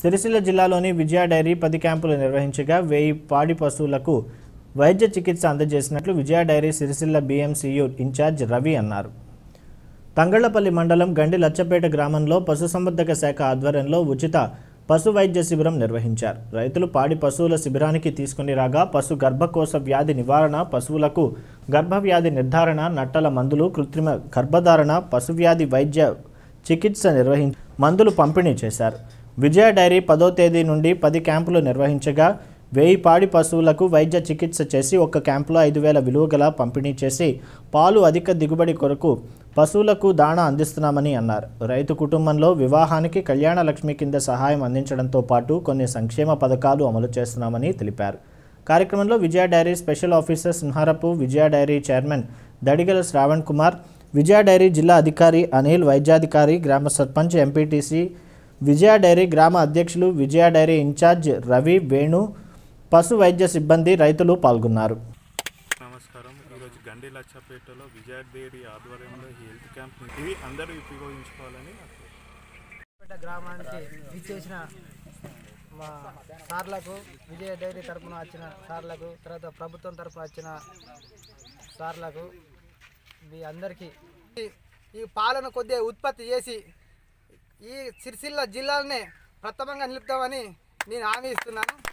సిరిసిల్ల జిల్లాలోని విజయ డైరీ పది క్యాంపులు నిర్వహించగా వెయ్యి పాడి పశువులకు వైద్య చికిత్స అందజేసినట్లు Vijaya dairy Sircilla BMCU incharge Ravi అన్నారు తంగళ్లపల్లి మండలం గండి లచ్చపేట గ్రామంలో పశుసంవర్ధక శాఖ ఆధ్వర్యంలో ఉచిత పశు వైద్య శిబిరం నిర్వహించారు రైతులు పాడి పశువుల శిబిరానికి తీసుకుని రాగా పశు గర్భకోశ వ్యాధి నివారణ పశువులకు గర్భవ్యాధి నిర్ధారణ నట్టల మందులు కృత్రిమ గర్భధారణ పశువ్యాధి వైద్య చికిత్స నిర్వహించి మందులు పంపిణీ చేశారు విజయ డైరీ పదో తేదీ నుండి పది క్యాంపులు నిర్వహించగా వెయ్యి పాడి పశువులకు వైద్య చికిత్స చేసి ఒక్క క్యాంపులో ఐదు వేల విలువ గల పంపిణీ చేసి పాలు అధిక దిగుబడి కొరకు పశువులకు దాణా అందిస్తున్నామని అన్నారు రైతు కుటుంబంలో వివాహానికి కళ్యాణ లక్ష్మి కింద సహాయం అందించడంతో పాటు కొన్ని సంక్షేమ పథకాలు అమలు చేస్తున్నామని తెలిపారు కార్యక్రమంలో Vijaya dairy special officer Simharapu Vijaya dairy chairman Dadigala Shravan Kumar Vijaya dairy జిల్లా అధికారి అనిల్ వైద్యాధికారి గ్రామ సర్పంచ్ ఎంపీటీసీ విజయ డైరీ గ్రామ అధ్యక్షులు విజయ డైరీ ఇన్ఛార్జ్ రవి వేణు పశు వైద్య సిబ్బంది రైతులు పాల్గొన్నారు నమస్కారం ఈరోజు గండి లచ్చపేటలో విజయ డైరీ ఆధ్వర్యంలో ఈ హెల్త్ క్యాంప్ ఇవి అందరూ ఉపయోగించుకోవాలని పేట గ్రామానికి ఇచ్చేసిన మా సార్లకు విజయ డైరీ తరపున వచ్చిన సార్లకు తర్వాత ప్రభుత్వం తరపున వచ్చిన సార్లకు మీ అందరికీ ఈ- ఈ పాలను కొద్దిగా ఉత్పత్తి చేసి ఈ సిరిసిల్ల జిల్లాలనే ప్రథమంగా నిలుపుతామని నేను హామీ ఇస్తున్నాను